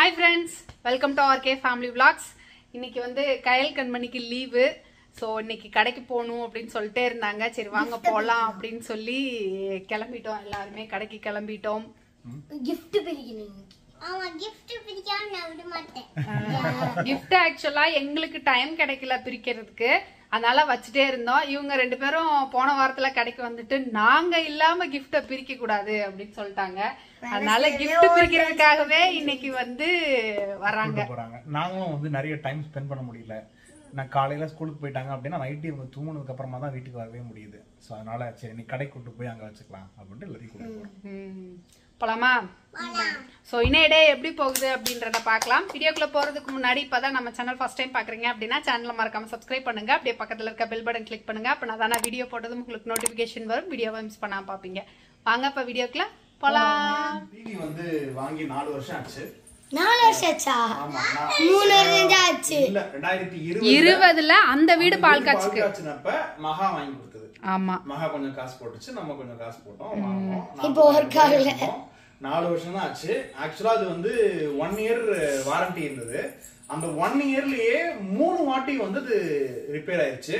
Hi friends welcome to R K family vlogs இன்னைக்கு வந்து கயல் கண்மணிக்கு leave so இன்னைக்கு கடைக்கு போகணும் அப்படின்னு சொல்லிட்டே இருந்தாங்க சரி வாங்க போகலாம் அப்படின்னு சொல்லி கிளம்பிட்டோம் எல்லாருமே கடைக்கு கிளம்பிட்டோம் gift பிரிக்கணும் ஆமா gift பிரிக்காம நான் விட மாட்டேன் கிஃப்ட் ஆக்சுவலா எங்களுக்கு டைம் கிடைக்கல பிரிக்கிறதுக்கு அதனால வச்சுட்டே இருந்தோம் இவங்க ரெண்டு பேரும் போன வாரத்துல கடைக்கு வந்துட்டு நாங்க இல்லாம கிஃப்ட பிரிக்க கூடாது அப்படின்னு சொல்லிட்டாங்க அதனால கிஃப்ட் பிரிக்கிறதுக்காகவே இன்னைக்கு வந்து வராங்க கூட்டு போறாங்க நாங்களும் வந்து நிறைய டைம் ஸ்பெண்ட் பண்ண முடியல நான் காலையில ஸ்கூலுக்கு போயிட்டாங்க அப்படின்னா நைட்டு இவங்க தூங்குனதுக்கு அப்புறமா தான் வீட்டுக்கு வரவே முடியுது ஸோ அதனால சரி நீ கடைக்கு கூட்டு போய் அங்க வச்சுக்கலாம் அப்படின்ட்டு எல்லாத்தையும் கூட்டு போறோம் ம். போலாமா சோ இன்னைய டே எப்படி போகுது அப்படின்றத பார்க்கலாம் வீடியோக்குள்ள போறதுக்கு முன்னாடி இப்பதான் நம்ம சேனல் ஃபர்ஸ்ட் டைம் பாக்குறீங்க அப்படின்னா சேனலை மறக்காம சப்ஸ்கிரைப் பண்ணுங்க அப்படியே பக்கத்துல இருக்க பெல் பட்டன் கிளிக் பண்ணுங்க அப்ப நான் வீடியோ போட்டதும் உங்களுக்கு நோட்டிபிகேஷன் வரும் வீடியோவை மிஸ் பண்ணாம பாப்பீங்க வாங்க இப்ப வீடியோக்குள்ள போலாம் டிவி வந்து வாங்கி நாலு வருஷம் ஆச்சு நாலு வருஷம் ஆச்சா ஆமா நான் மூணு வருஷம் தான் ஆச்சு இல்ல ரெண்டாயிரத்தி இருபது இருபதுல அந்த வீடு பால் காய்ச்சுக்கு காய்ச்சினப்ப மகா வாங்கி கொடுத்தது ஆமா மகா கொஞ்சம் காசு போட்டுச்சு நம்ம கொஞ்சம் காசு போட்டோம் வாங்கினோம். இப்போ ஒரு நாற்பதாயிரம் ரூபாய் வாங்கினோம். நாலு வருஷம் தான் ஆச்சு ஆக்சுவலா அது வந்து ஒன் இயர் வாரண்டி இருந்தது அந்த ஒன் இயர்லயே மூணு வாட்டி வந்து அது ரிப்பேர் ஆயிருச்சு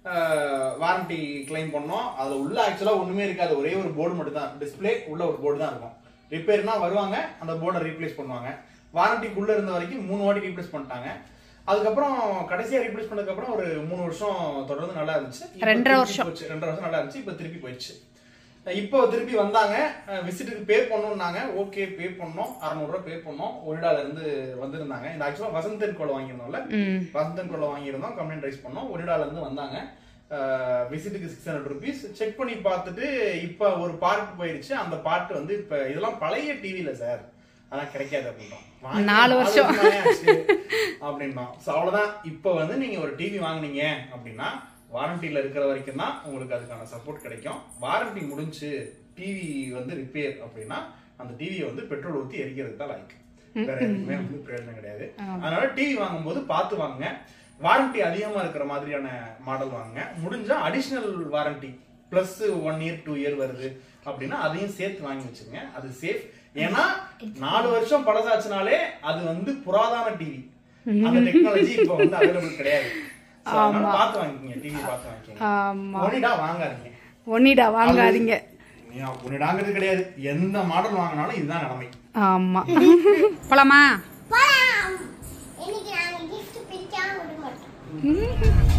வாரண்டி கிளைம் பண்ணோம் அதுல உள்ள ஆக்சுவலா ஒண்ணுமே இருக்காது ஒரே ஒரு போர்டு மட்டும் தான் டிஸ்பிளே உள்ள ஒரு போர்டு தான் இருக்கும் ரிப்பேர்னா வருவாங்க அந்த போர்டை ரீப்ளேஸ் பண்ணுவாங்க வாரண்டிக்குள்ள இருந்த வரைக்கும் மூணு வாட்டி ரீப்ளேஸ் பண்ணிட்டாங்க அதுக்கப்புறம் கடைசியா ரீப்ளேஸ் பண்ணதுக்கு அப்புறம் ஒரு மூணு வருஷம் தொடர்ந்து நல்லா இருந்துச்சு இப்ப ரெண்டரை திருப்பி வருஷம். போச்சு. ரெண்டரை வருஷம் நல்லா இருந்துச்சு இப்ப திருப்பி போயிடுச்சு இப்போ திருப்பி வந்தாங்க விசிட்டுக்கு பே பண்ணோம்னாங்க ஓகே பே பண்ணோம் அறநூறுவா பே பண்ணோம் ஒரிடால இருந்து வந்திருந்தாங்க இந்த ஆக்சுவலா வசந்தன் கோலை வாங்கியிருந்தோம்ல வசந்தன் கோலை வாங்கியிருந்தோம் கம்ப்ளைண்ட் ரைஸ் பண்ணோம் ஒரிடால இருந்து வந்தாங்க விசிட்டுக்கு சிக்ஸ் ஹண்ட்ரட் ருபீஸ் செக் பண்ணி பார்த்துட்டு இப்ப ஒரு பார்ட் போயிருச்சு அந்த பார்ட் வந்து இப்ப இதெல்லாம் பழைய டிவில சார் அதான் கிடைக்காது அப்படின்றோம் வாங்கி நாலு வருஷம். தானே ஆச்சு அப்படின்றோம் So அவ்வளவுதான் இப்ப வந்து நீங்க ஒரு டிவி வாங்குனீங்க அப்படின்னா வாரண்டில இருக்கிற வரைக்கும் தான் உங்களுக்கு அதுக்கான சப்போர்ட் கிடைக்கும் வாரண்டி முடிஞ்சு டிவி வந்து ரிப்பேர் அப்படின்னா அந்த டிவியை வந்து பெட்ரோல் ஊத்தி எரிக்கிறதுக்கு தான் லைக் வேற எதுவுமே வந்து பிரயோஜனம் கிடையாது அதனால டிவி வாங்கும்போது பார்த்து வாங்குங்க வாரண்டி அதிகமா இருக்கிற மாதிரியான மாடல் வாங்குங்க முடிஞ்சா additional warranty plus one year two year வருது அப்படின்னா அதையும் சேர்த்து வாங்கி வச்சுங்க அது சேஃப் ஏன்னா நாலு வருஷம் பழசாச்சுனாலே அது வந்து புராதன டிவி அந்த டெக்னாலஜி இப்போ வந்து அவைலபிள் கிடையாது So, அதனால பார்த்து வாங்கிக்கோங்க டிவி பார்த்து வாங்கிக்கோங்க ஆமா ஒனிடா வாங்காதீங்க ஒன்னிடா வாங்காதீங்க நீ ஒனிடாங்கிறது கிடையாது எந்த மாடல் வாங்கினாலும் இதுதான் நிலைமை ஆமா போலாமா போலாம் இன்னைக்கு நாங்க gift பிரிக்காம விட மாட்டோம்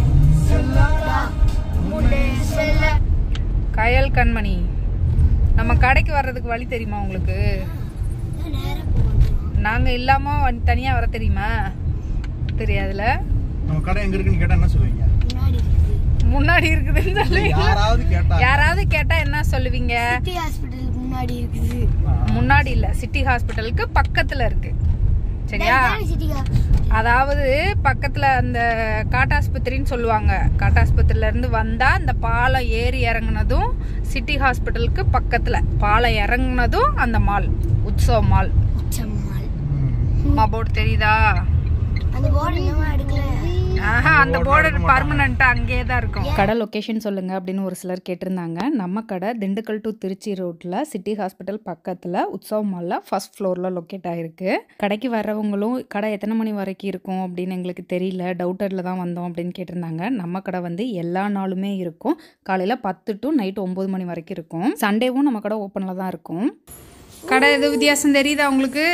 கயல் கண்மணி நம்ம கடைக்கு வர்றதுக்கு வழி தெரியுமா உங்களுக்கு நேரம் போகணும் நாங்க இல்லாம வ- தனியா வர தெரியுமா தெரியாதுல நம்ம கடை எங்க இருக்குன்னு கேட்டா என்ன சொல்லுவீங்க முன்னாடி இருக்குது முன்னாடி இருக்குதுன்னு சொல்லி யாராவது கேட்டா யாராவது கேட்டா என்ன சொல்லுவீங்க சிட்டி ஹாஸ்பிட்டலுக்கு முன்னாடி இருக்குது முன்னாடி இல்ல சிட்டி ஹாஸ்பிட்டலுக்கு பக்கத்துல இருக்கு சரியா சிட்டி அதாவது பக்கத்துல அந்த காட்டாஸ்பத்திரின்னு சொல்லுவாங்க காட்டாஸ்பத்திரில இருந்து வந்தா அந்த பாலம் ஏறி இறங்குனதும் சிட்டி ஹாஸ்பிட்டலுக்கு பக்கத்துல பாலம் இறங்குனதும் அந்த மால் உற்சவ மால் உச்சம்மாள் மா போர்டு தெரியுதா அந்த போர்டு இன்னும் எடுக்கல ஆஹா அந்த போர்டு பர்மனண்டா அங்கேயே தான் இருக்கும் கடை லொகேஷன் சொல்லுங்க அப்படின்னு ஒரு சிலர் கேட்டிருந்தாங்க நம்ம கடை திண்டுக்கல் டு திருச்சி ரோட்ல சிட்டி ஹாஸ்பிட்டல் பக்கத்துல உற்சவ மால்ல ஃபர்ஸ்ட் ஃப்ளோர்ல லொக்கேட் ஆயிருக்கு கடைக்கு வர்றவங்களும் கடை எத்தனை மணி வரைக்கும் இருக்கும் அப்படின்னு எங்களுக்கு தெரியல டவுட்டர்ல தான் வந்தோம் அப்படின்னு கேட்டிருந்தாங்க நம்ம கடை வந்து எல்லா நாளுமே இருக்கும் காலையில பத்து டு நைட் ஒன்பது மணி வரைக்கும் இருக்கும் சண்டேவும் நம்ம கடை ஓப்பன்ல தான் இருக்கும் கடை எது வித்தியாசம் தெரியுதா உங்களுக்கு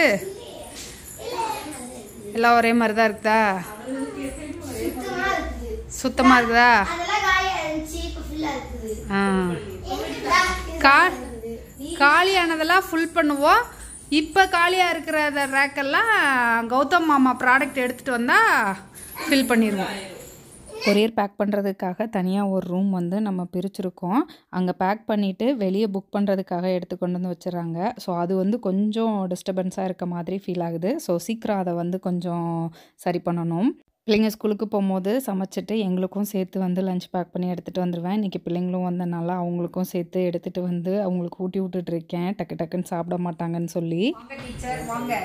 எல்லாம் ஒரே மாதிரி தான் இருக்குதா சுத்தமா இருக்குதா அதெல்லாம் காலியா இருந்துச்சு இப்ப ஃபுல்லா இருக்குது ஆ கா காலியானதெல்லாம் ஃபுல் பண்ணுவோம் இப்போ காலியாக இருக்கிற ரேக்கெல்லாம் கௌதம் மாமா ப்ராடக்ட் எடுத்துகிட்டு வந்தால் ஃபில் பண்ணிடுவோம் கொரியர் பேக் பண்ணுறதுக்காக தனியாக ஒரு ரூம் வந்து நம்ம பிரிச்சிருக்கோம் அங்கே பேக் பண்ணிவிட்டு வெளியே புக் பண்ணுறதுக்காக எடுத்து கொண்டு வந்து வச்சுறாங்க ஸோ அது வந்து கொஞ்சம் டிஸ்டர்பன்ஸாக இருக்க மாதிரி ஃபீல் ஆகுது ஸோ சீக்கிரம் அதை வந்து கொஞ்சம் சரி பண்ணணும் பிள்ளைங்க ஸ்கூலுக்கு போகும்போது சமைச்சிட்டு எங்களுக்கும் சேர்த்து வந்து லஞ்ச் பேக் பண்ணி எடுத்துகிட்டு வந்துடுவேன் இன்றைக்கி பிள்ளைங்களும் வந்தனால அவங்களுக்கும் சேர்த்து எடுத்துகிட்டு வந்து அவங்களுக்கு ஊட்டி விட்டுட்டு இருக்கேன் டக்கு டக்குன்னு சாப்பிட மாட்டாங்கன்னு சொல்லி வாங்க டீச்சர் வாங்க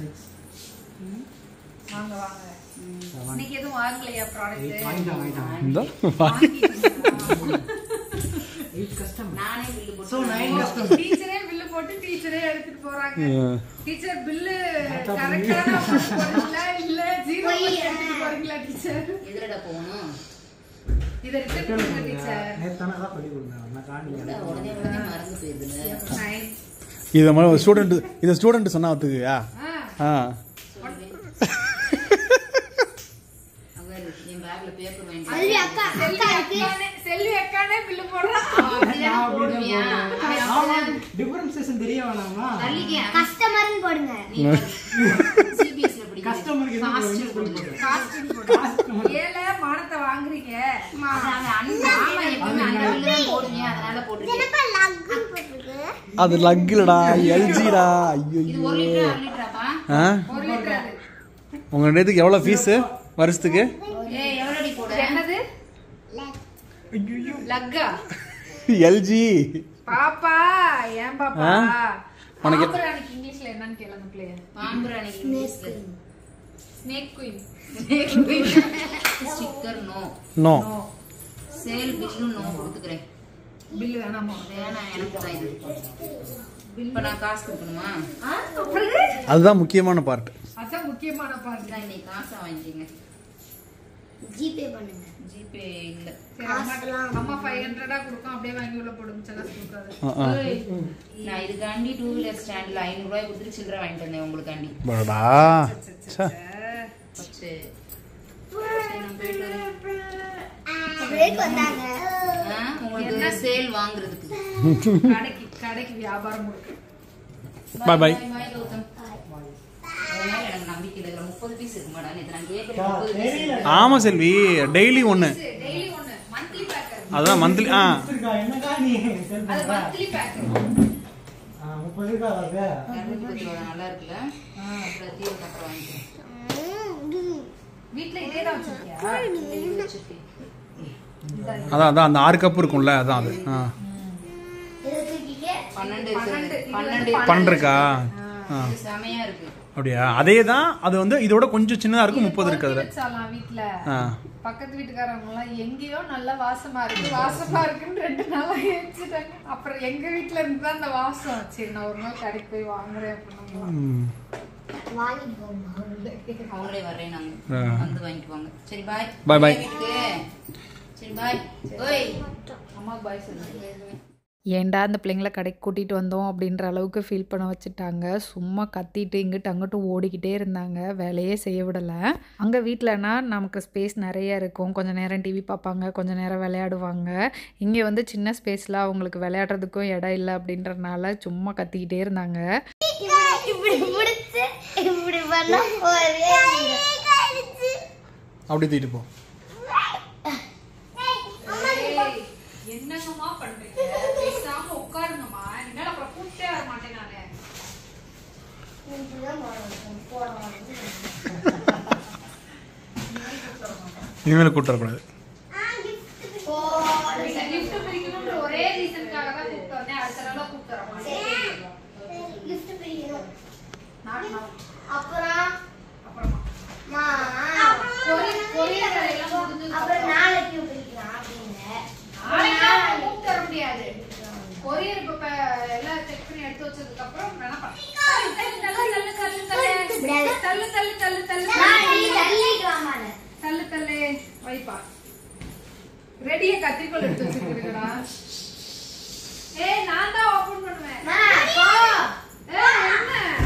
வாங்க வாங்க இன்னைக்கு எதுவும் வாங்கலையா ப்ராடக்ட் நானே பில்லு போட்டு ஸோ நைன் கஸ்டமர் டீச்சரே பில்லு போட்டு டீச்சரே எடுத்துட்டு போறாங்க டீச்சர் பில்லு கரெக்டான போறீங்களா இல்ல ஜீரோ எடுத்துட்டு போறீங்களா டீச்சர் எதுலடா போகணும் இதை ரிட்டர்ன் பண்ணுங்க டீச்சர் நேத்தானே அதான் சொல்லி கொடுத்தேன் நான் காணி உடனே உடனே மறந்து போயிருதுல நைன் இதை மாதிரி ஸ்டூடெண்ட் இதை ஸ்டூடெண்ட் சொன்னா ஒத்துக்குயா ஆ ஆ அவர் என் பேக்ல பேப்பர் வாங்கி அது அக்கா அக்கா இருக்கு அக்கானே- செல்வி அக்கானே பில்லு போடுறான் அப்படிதான் போடுவியா ஆமா டிஃபரன்சியேஷன் தெரிய வேணாமா தள்ளிக்க கஸ்டமர்னு போடுங்க சிபிஎஸ்ல படிக்க கஸ்டமருக்கு என்ன ஹாஸ்டல் போடுங்க? போடுங்க காஸ்டியூம் போடுறான் ஏல மானத்தை வாங்குறீங்க அதான் அண்ணன் மாமா எப்பவுமே அந்த பில்லு தான் போடுங்க அதனால போட்டுருக்கேன் என்னப்பா லக்கு போட்டுருக்கு அது லக்குலடா எல்ஜிடா ஐயோ இது ஒரு லிட்டர் அரை லிட்டராப்பா ஆ ஒரு லிட்டர் அது உங்க நேத்துக்கு எவ்வளவு ஃபீஸ் வருஷத்துக்கு ஏய் எவ்வளோடி போட என்னது லக்கா எல்ஜி பாப்பா ஏன் பாப்பா ஆ? உனக்கு- அப்புறம் அன்னைக்கு இங்கிலீஷ்ல என்னன்னு கேளுங்க பிள்ளைய பாம்புராணி இங்கிலீஷ்ல snake queen sticker no no sale பில்லும் நோ கொடுத்துக்கிறேன் பில்லு வேணாமா வேணாம் எனக்கு தான் இது இப்ப நான் காசு கொடுக்கணுமா ஆ, அப்புறம் அதுதான் முக்கியமான பார்ட் அதான் முக்கியமான பாருங்க இதான் இன்னைக்கு காசை வாங்கிக்கிங்க ஜிபே பண்ணுங்க ஜிபே இல்ல சரி, அம்மா அம்மா ஃபைவ் ஹண்ட்ரடா கொடுக்கும் அப்படியே வாங்கி உள்ள போடுங்க சலாஸ் கொடுக்காது ஏய், நான் இதுக்காண்டி டூ வீலர் ஸ்டாண்ட்ல ஐநூறு ரூபாய் கொடுத்துட்டு சில்லறை வாங்கிட்டு வந்தேன் உங்களுக்காண்டி படா ச்சே. வச்சு சரி, நான் போயிட்டு வரேன். பிரேக் வந்தாங்க ஆ, உங்களுக்கு சேல் வாங்குறதுக்கு கடைக்கு கடைக்கு வியாபாரம் இருக்கு Bye, bye. பாய் கௌதம் உன் மேல எனக்கு நம்பிக்கை இல்லை இதுல முப்பது பீஸ் இருக்கு மேடம் நேற்று நான் கேட்குறேன் முப்பது பீஸ் இருக்கு. ஆமா செல்வி டெய்லி ஒண்ணு டெய்லி ஒண்ணு மந்த்லி பேக்கர் அதான் மந்த்லி ஆ இருக்கா என்னக்கா நீ செல் அது பண்ற? மந்த்லி பேக்கர் ஆ, முப்பது இருக்கா அது இரநூத்தி பத்து ரூபா நல்லா இருக்குல்ல அப்புறம் தீவுக்கு அப்புறம் வாங்கிக்கிறேன் வீட்ல இதே தான் வச்சிருக்கியா இது வச்சிருக்கேன். அதான் அதான் அந்த ஆறு கப் இருக்கும்ல அதான் அது ஆ இதை தூக்கிக்க பன்னெண்டு பன்னெண்டு, இருக்கு இது பன்னெண்டு வந்து பண்றக்கா ஆ இது செமையா இருக்கு அப்படியா அதே தான் அது வந்து இதோட கொஞ்சம் சின்னதா இருக்கு முப்பது இருக்கு அதுல வச்சாலாம் வீட்ல ஆ பக்கத்து வீட்டுக்காரவங்க எல்லாம் எங்கேயோ நல்ல வாசமா இருக்கு வாசமா இருக்குன்னு ரெண்டு நாளா ஏச்சிட்டாங்க அப்புறம் எங்க வீட்ல இருந்து தான் அந்த வாசம் சரி நான் ஒரு நாள் கடைக்கு போய் வாங்குறேன் அப்படின்னு ம். வாங்கிட்டு போமா அவங்களே வர்றேன் நாங்க ஆ. வந்து வாங்கிக்குவாங்க சரி பாய் Bye, bye. வீட்டுக்கு சரி பாய் ஓய் அம்மா பாய் சொல்லுங்க ஏன்டா அந்த பிள்ளைங்கள கடைக்கு கூட்டிகிட்டு வந்தோம் அப்படின்ற அளவுக்கு ஃபீல் பண்ண வச்சுட்டாங்க சும்மா கத்திட்டு இங்கிட்டு அங்கிட்டும் ஓடிக்கிட்டே இருந்தாங்க வேலையே செய்ய விடலை அங்கே வீட்டிலனா நமக்கு ஸ்பேஸ் நிறைய இருக்கும் கொஞ்சம் நேரம் டிவி பார்ப்பாங்க கொஞ்சம் நேரம் விளையாடுவாங்க இங்கே வந்து சின்ன ஸ்பேஸில் அவங்களுக்கு விளையாடுறதுக்கும் இடம் இல்லை அப்படின்றனால சும்மா கத்திக்கிட்டே இருந்தாங்க இப்படி முடிச்சு இப்படி பண்ண ஒரே கடிச்சு அப்படி தூக்கிட்டு போ என்னங்கம்மா பண்றீங்க பேசாம உட்காருங்கம்மா இனிமேல் அப்புறம் கூப்பிட்டே வர மாட்டேன் நானு இனிமேல் கூட்டு வரக்கூடாது கிஃப்ட் பிரிக்கணும்ன்ற ஒரே ரீசனுக்காக தான் கூப்பிட்டு வந்தேன் அடுத்த நாளா கூப்பிட்டு வர மாட்டேன் gift பிரிக்கணும் நான் நான் அப்புறம் அப்புறமா மா கொரியர் கொரியர் வேலையெல்லாம் முடிஞ்சதுக்கு அப்புறம் நாளைக்கு பிரிக்கலாம் அப்படின்னு நாளைக்கு கூப்பிட்டு வர முடியாது கொரியர் இப்ப ப- எல்லாம் செக் பண்ணி எடுத்து வச்சதுக்கு அப்புறம் வேணா பண்ணலாம். தள்ளு, தள்ளு, தள்ளு, தள்ளு, தள்ளு. தள்ளு, தள்ளு, தள்ளு, தள்ளு, நான் நீ தள்ளு. தள்ளிக்கலாமான்னு தள்ளு, தள்ளு. வைப்பா ரெடியா கத்திரிக்கோல் எடுத்து வச்சிருக்கா ஏய் நான் தான் ஓபன் பண்ணுவேன் மா போ ஏய், என்ன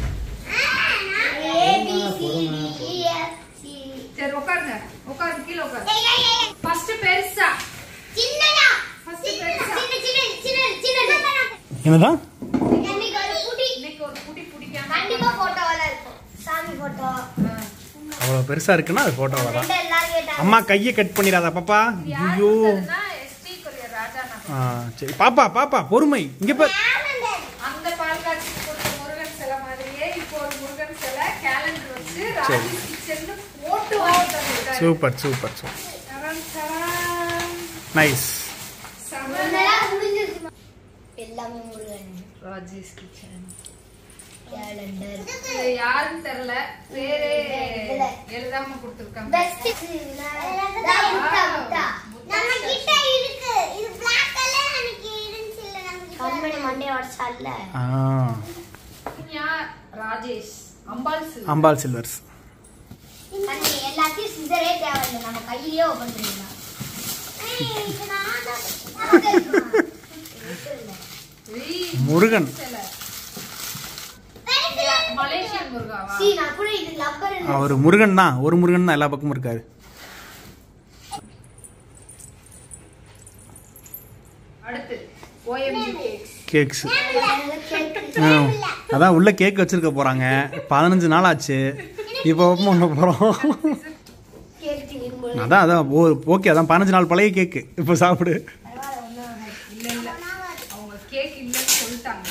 A B C D E F C சரி உட்காருங்க உட்காருங்க கீழே உட்காரு ஃபர்ஸ்ட் பெருசா சின்னதா First சின்ன பெருசா. சின்ன சின்ன சின்னதா என்னதான் இன்னைக்கு ஒரு குட்டி இன்னைக்கு ஒரு புடி பிடிக்காம கண்டிப்பா போட்டோல இருக்கும் சாமி போட்டோ அவ்வளவு பெருசா இருக்குன்னா அது போட்டோ வரலாம் ரெண்டு எல்லாரும் கேட்டாங்க அம்மா கையை கட் பண்ணிடாத பாப்பா ஐயோ எஸ்பி கொரியர் ராஜா நான் ஆ சரி பாப்பா பாப்பா பொறுமை இங்க பாரு அந்த பால் காட்சிக்கு கொடுத்த முருகன் சிலை மாதிரியே இப்போ ஒரு முருகன் சிலை கேலண்டர் வச்சு ராஜி கிச்சன் போட்டு வாங்கி தந்துருக்காரு சூப்பர் சூப்பர் சூப்பர் தரம் தரம். நைஸ் செம. நல்லா முடிஞ்சிருச்சு எல்லாமே முருகன் ராஜேஷ் கிச்சன் கேலண்டர் இது யாருன்னு தெரியல பேரே எழுதாம கொடுத்துருக்காங்க பெஸ்ட் நம்ம கிட்ட இருக்கு இது black கலர் எனக்கு மண்டே உடச்சால ஆ ராஜேஷ் அம்பாள் சில்வர். அம்பாள் சில்வர்ஸ் அண்ணே எல்லாத்தையும் சிசரே தேவையில்லை நம்ம கையிலேயே ஓபன் பண்ணிடலாம் ஏய், இது நான் தான் நான் தான் இருக்கணும். ஏய், முருகன் சிலை. மலேசியன் முருகாவா சீ, நான் கூட இது லப்பர் அவர் முருகன் தான் ஒரு முருகன் தான் எல்லா பக்கமும் இருக்காரு அடுத்து ஓஎம்ஜி கேக்ஸ் கேக்ஸ் அதான் உள்ள கேக் வச்சிருக்க போறாங்க பதினஞ்சு நாள் ஆச்சு இப்போ ஓப்பன் பண்ண போறோம் கேட்டு இருக்கும்போது அதான் அதான் ஓகே அதான் பதினஞ்சு நாள் பழைய கேக்கு இப்போ சாப்பிடு இல்ல இல்ல அவங்க கேக் இல்லைன்னு சொல்லிட்டாங்க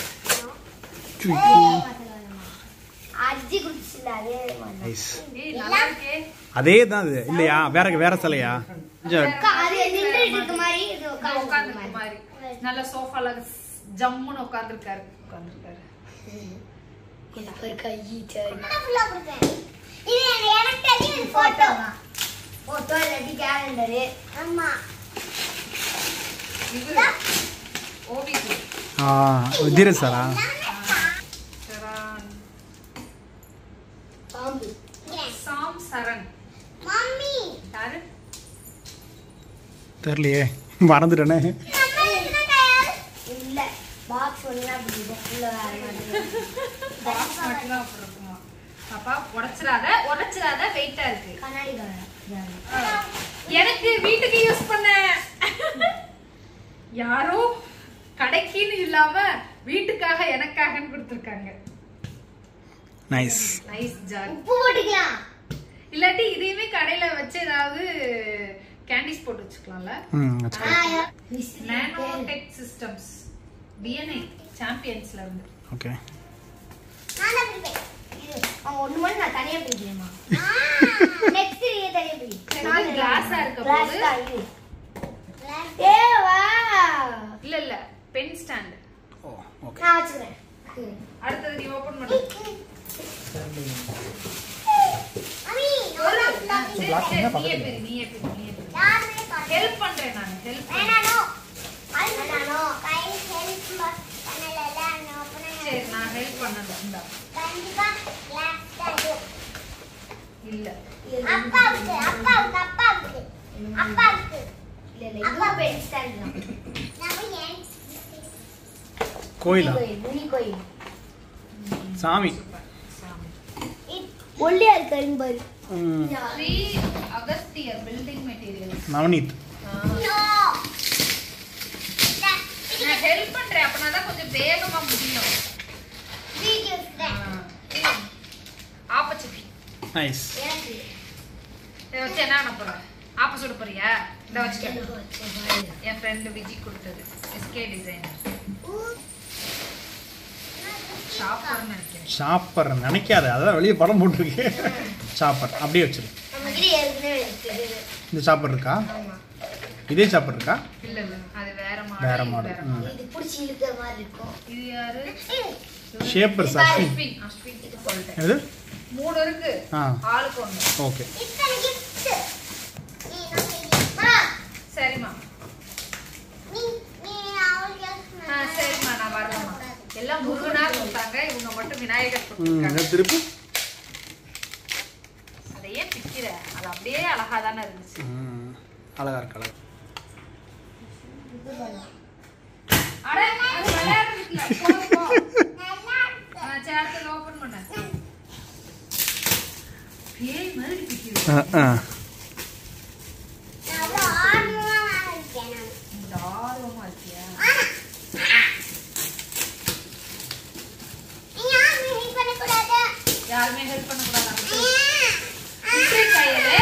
அஜி குடிச்சுல அதே மாதிரி Nice. ஏய் நல்லா இருக்கே அதே தான் அது இல்லையா வேற வேற சிலையா கொஞ்சம் அக்கா, அது நின்றுட்டு இருக்க மாதிரி இது உட்கார்ந்து உட்காந்துருக்க மாதிரி நல்ல சோஃபால ஜம்முன்னு உட்காந்துருக்காரு உட்காந்துருக்காரு ஃபுல்லா கொடுத்தேன் இது எனக்கு தெரியும் போட்டோ போட்டோ இல்லாட்டி கேலண்டரு ஆமா இவரு ஓபிசி ஆ தீரஜ் சாரா பாம்பு சாம் சரண் மம்மி யாரு தெரியலையே மறந்துட்டேனே இல்ல பாக்ஸ் ஒண்ணு அப்படி இருக்கும் உள்ள வேற மாதிரி பாக்ஸ் மட்டும் தான் அப்படி இருக்குமா பாப்பா உடைச்சிடாத உடைச்சிடாத வெயிட்டா இருக்கு கண்ணாடி எனக்கு வீட்டுக்கு யூஸ் பண்ண யாரோ கடைக்குன்னு இல்லாம வீட்டுக்காக எனக்காகன்னு கொடுத்துருக்காங்க நைஸ் நைஸ் ஜாக் உப்பு போட்டுக்கலாம் இல்லாட்டி இதையுமே கடையில வச்சு ஏதாவது கேண்டிஸ் போட்டு வச்சுக்கலாம்ல ம் வச்சுக்கோ நானோ டெக் சிஸ்டம்ஸ் டிஎன்ஐ சாம்பியன்ஸ்ல இருந்து ஓகே நான் தான் பிடிப்பேன் இது அவன் ஒண்ணு மட்டும் நான் தனியா பிடிக்கிறேமா நெக்ஸ்ட் நீ தனியா பிடி சரி, glass ஆ இருக்க Glass போது. தான் இது. ஏ வா இல்ல இல்ல பென் ஸ்டாண்ட் ஓ ஓகே நான் வச்சுக்கிறேன் அடுத்தது நீ ஓபன் பண்ணு அம்மி ஒரு நான் சரி, சரி, நீயே பிரி நீயே பிரி நீயே பிரி யாருமே பார்க்கல. ஹெல்ப் பண்றேன் நான் ஹெல்ப் வேணானோ வேணானோ கை ஹெல்ப் பண்ணல நான் சரி நான் ஹெல்ப் பண்ணல இந்தா கண்டிப்பா கிளாஸ் தான் இல்ல அப்பாவுக்கு அப்பாவுக்கு அப்பாவுக்கு அப்பாவுக்கு இல்ல இல்ல அப்பா பென் ஸ்டாண்ட் தான் நம்ம ஏன் கோயிலா முனி கோயில் சாமி ஒல்லியா இருக்காருங்க பாரு ம், ஸ்ரீ அகஸ்தியர் பில்டிங் மெட்டீரியல்ஸ் நவநீத் நான் ஹெல்ப் பண்றேன் அப்பனா தான் கொஞ்சம் வேகமா முடியும் ஆப்பச்சட்டி நைஸ் எனக்கு இதை வச்சு என்ன பண்ண போற ஆப்ப சுட போறியா இதை வச்சுக்க என் ஃப்ரெண்டு விஜி கொடுத்தது எஸ்கே டிசைனர் ஷாப்பர்னு நினைக்கிறேன் ஷாப்பர் நினைக்காத அதான் வெளியே படம் போட்டிருக்கு ஷாப்பர் அப்படியே வச்சிரு நம்ம கிட்ட ஏற்கனவே இருக்குது இந்த ஷாப்பர் இருக்கா ஆமா இதே ஷாப்பர் இருக்கா இல்ல இல்ல அது வேற வேற மாடல் மாடல் ம் இது பிடிச்சி இழுக்கிற மாதிரி இருக்கும் இது யாரு ஷேப்பர் சார் அஸ்வின் அஸ்வின் இது சொல்லிட்டேன் எது மூணு இருக்கு ஆ ஆளுக்கு ஒண்ணு ஓகே இத்தனை gift. நீ நம்ம மா, சரிம்மா நீ நீ அவளுக்கு help ஆ பண்ணு. சரிம்மா நான் வரேம்மா எல்லாம் முருகனா கொடுத்தாங்க இவங்க மட்டும் விநாயகர் ம் கொடுத்துருக்காங்க திருப்பி அதையே பிக்கிற அது அப்படியே அழகா தானே இருந்துச்சு ம் அழகா இருக்கு அழகா அட அது விளையாடுறதுக்கு இல்ல. போ, போ. ஆ, சரி, அடுத்தது open பண்ணு. பேய் மாதிரி பிக்குது. ஆ ஆ நான் அவ்வளவு ஆர்வமா இருக்கேன் நான். இந்த ஆர்வமா இருக்கியா? நீ யாருமே help பண்ணக்கூடாது. யாருமே help பண்ணக்கூடாது. இப்படி கையில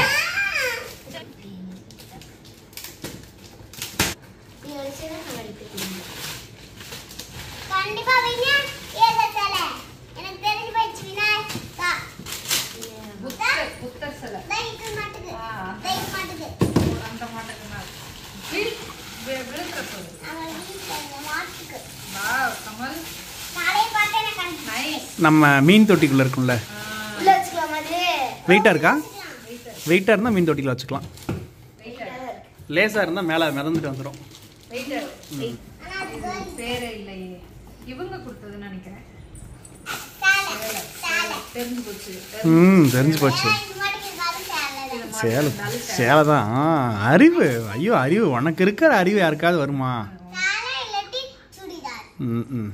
நீ ஒரு சின்ன கண்ணாடி போட்டுக்கணும். கண்டிப்பா வினய் ஏதத்தல எனக்கு தெரிஞ்சு போயிடுச்சு வினய் தா புத்தர் புத்தர் சிலை லைட் மாட்டுது ஆ. லைட் மாட்டுது அந்த மாட்டுக்கு மேல. விழு- வி- விழுந்துற போகுது. அவன் வீட்டுல இந்த மாட்டுக்கு Wow, கமல் நாளைய பார்த்து எனக்கு கண்டு- நைஸ் நம்ம மீன் தொட்டிக்குள்ள இருக்கும்ல உள்ள வச்சுக்கலாம் அது வெயிட்டாக இருக்கா வெயிட்டாக இருந்தால் மீன் தொட்டிக்குள்ள வச்சுக்கலாம் வெயிட்டர் லேசாக இருந்தால் மேலே மிதந்துட்டு வந்துடும் வெயிட்டர் ஆனா அது girl. பேரே இல்லையே இவங்க கொடுத்ததுன்னு நினைக்கிறேன் சேலை சேலை தெரிஞ்சு போச்சு ம் தெரிஞ்சு போச்சு இது மட்டும் இருந்தாலும் சேலை தான் சேலை சேலை தான் ஆ, அறிவு ஐயோ அறிவு உனக்கு இருக்கிற அறிவு யாருக்காவது வருமா சேலை இல்லாட்டி சுடிதார் ம் ம்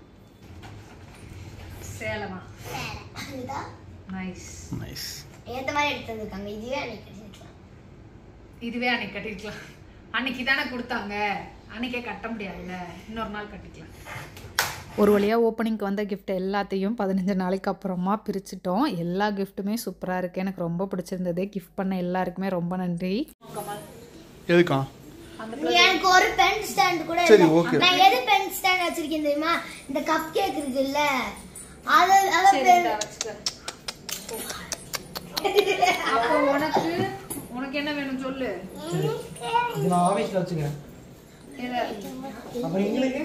சேலமா சேலை இதுதான் நைஸ் நைஸ் ஏத்த மாதிரி எடுத்து வந்திருக்காங்க இதுவே அன்னைக்கு கட்டிருக்கலாம் இதுவே அன்னைக்கு கட்டிக்கலாம் அன்னைக்கு தானே கொடுத்தாங்க அன்னைக்கே கட்ட முடியாதுல்ல இன்னொரு நாள் கட்டிக்கலாம் ஒரு வழியாக ஓப்பனிங்க்கு வந்த gift எல்லாத்தையும் பதினஞ்சு நாளைக்கு அப்புறமா பிரிச்சிட்டோம் எல்லா கிஃப்ட்டுமே சூப்பராக இருக்குது எனக்கு ரொம்ப பிடிச்சிருந்தது கிஃப்ட் பண்ண எல்லாருக்குமே ரொம்ப நன்றி எதுக்கா எனக்கு ஒரு பென் ஸ்டாண்ட் கூட சரி, இல்ல. okay. நான் எது பென் ஸ்டாண்ட் வச்சிருக்கேன் தெரியுமா இந்த கப் கேக் இருக்குல்ல அது அத பென் அப்போ உனக்கு உனக்கு என்ன வேணும் சொல்லு இது நான் ஆஃபீஸில் வச்சுக்கிறேன் அப்புறம் எங்களுக்கு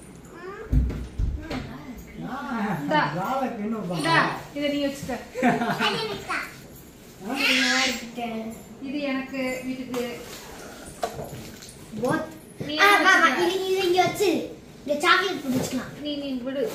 இந்தா. ஜாலுக்கு இன்னும் பா- இந்தா, இதை நீ வச்சுக்க இது எனக்கு வீட்டுக்கு நீ ஆ, வா, வா, இது இது இங்க வச்சு இங்க சாக்லேட் பிடிச்சிக்கலாம் நீ நீ விடு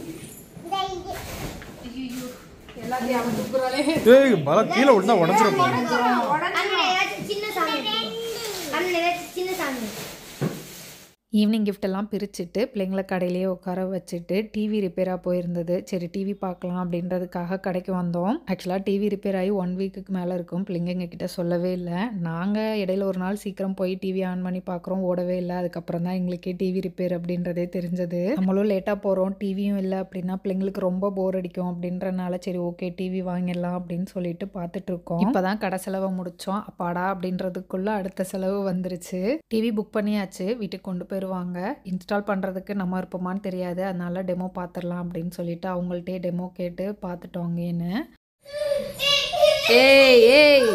ஐயோ எல்லாத்தையும் அவன் துப்புறாளே ஏய் பல கீழே விட்டா உடஞ்சிட போகுது அண்ணன் ஏதாச்சும் சின்ன சாமி அண்ணன் ஏதாச்சும் சின்ன சாமி ஈவினிங் gift எல்லாம் பிரிச்சுட்டு பிள்ளைங்களை கடையிலேயே உட்கார வச்சுட்டு டிவி ரிப்பேராக போயிருந்தது சரி டிவி பார்க்கலாம் அப்படின்றதுக்காக கடைக்கு வந்தோம் ஆக்சுவலாக டிவி ரிப்பேர் ஆகி ஒன் வீக்குக்கு மேலே இருக்கும் பிள்ளைங்க எங்ககிட்ட சொல்லவே இல்லை நாங்கள் இடையில ஒரு நாள் சீக்கிரம் போய் டிவி ஆன் பண்ணி பார்க்குறோம் ஓடவே இல்லை அதுக்கப்புறம் தான் எங்களுக்கே டிவி ரிப்பேர் அப்படின்றதே தெரிஞ்சது நம்மளும் லேட்டாக போகிறோம் டிவியும் இல்லை அப்படின்னா பிள்ளைங்களுக்கு ரொம்ப போர் அடிக்கும் அப்படின்றனால சரி ஓகே டிவி வாங்கிடலாம் அப்படின்னு சொல்லிட்டு பார்த்துட்டு இருக்கோம் இப்போ தான் கடை செலவை முடித்தோம் அப்பாடா அப்படின்றதுக்குள்ள அடுத்த செலவு வந்துருச்சு டிவி புக் பண்ணியாச்சு வீட்டுக்கு கொண்டு போயிடுவாங்க இன்ஸ்டால் பண்ணுறதுக்கு நம்ம இருப்போமான்னு தெரியாது அதனால டெமோ பார்த்துடலாம் அப்படின்னு சொல்லிட்டு அவங்கள்ட்டே டெமோ கேட்டு பார்த்துட்டோங்கன்னு ஏய் ஏய்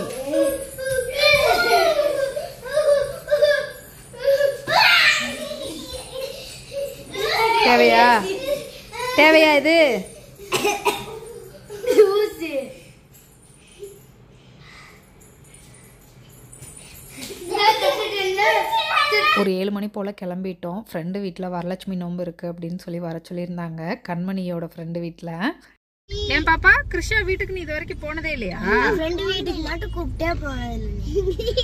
தேவையா தேவையா இது லூசு ஒரு ஏழு மணி போல் கிளம்பிட்டோம் ஃப்ரெண்டு வீட்டில் வரலட்சுமி நோன்பு இருக்குது அப்படின்னு சொல்லி வர சொல்லியிருந்தாங்க கண்மணியோட ஃப்ரெண்டு வீட்டில் ஏன் பாப்பா கிருஷ்ணா வீட்டுக்கு நீ இது வரைக்கும் போனதே இல்லையா ஃப்ரெண்டு வீட்டுக்கு மட்டும் கூப்பிட்டே போனதில்லை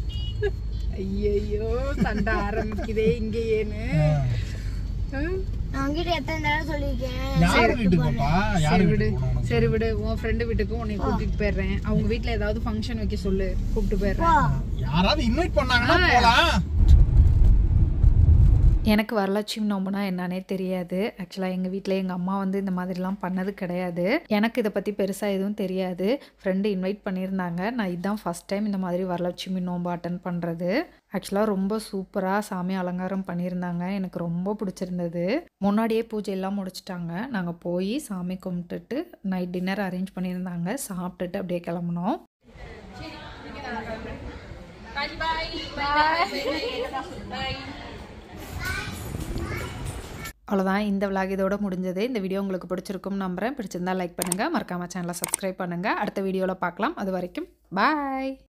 ஐயோ சண்டை ஆரம்பிக்குதே இங்க ஏன்னு நான் உங்ககிட்ட எத்தனை தடவை சொல்லியிருக்கேன் யார் வீட்டுக்கு பாப்பா யார் சரி விடு வீட்டுக்கு போகணும் உனக்கு? சரி விடு உன் ஃப்ரெண்டு வீட்டுக்கு உன்னை கூட்டிட்டு போயிடுறேன் அவங்க வீட்ல ஏதாவது ஃபங்க்ஷன் வைக்க சொல்லு கூப்பிட்டு போயிடுறேன் யாராவது இன்வைட் பண்ணாங்கன்னா போலாம் எனக்கு வரலட்சுமி நோம்புனா என்னன்னே தெரியாது ஆக்சுவலாக எங்கள் வீட்டில் எங்கள் அம்மா வந்து இந்த மாதிரிலாம் பண்ணது கிடையாது எனக்கு இதை பற்றி பெருசாக எதுவும் தெரியாது ஃப்ரெண்டு இன்வைட் பண்ணியிருந்தாங்க நான் இதுதான் ஃபஸ்ட் டைம் இந்த மாதிரி வரலட்சுமி நோம்பு அட்டன் பண்ணுறது ஆக்சுவலாக ரொம்ப சூப்பராக சாமி அலங்காரம் பண்ணியிருந்தாங்க எனக்கு ரொம்ப பிடிச்சிருந்தது முன்னாடியே பூஜை எல்லாம் முடிச்சிட்டாங்க நாங்கள் போய் சாமி கும்பிட்டுட்டு நைட் டின்னர் அரேஞ்ச் பண்ணியிருந்தாங்க சாப்பிட்டுட்டு அப்படியே கிளம்புனோம் அவ்வளோதான் இந்த விலாக் இதோட முடிஞ்சது இந்த வீடியோ உங்களுக்கு பிடிச்சிருக்கும் நம்புறேன் பிடிச்சிருந்தா லைக் பண்ணுங்கள் மறக்காம சேனலை சப்ஸ்கிரைப் பண்ணுங்கள் அடுத்த வீடியோவில் பார்க்கலாம் அது வரைக்கும் பாய்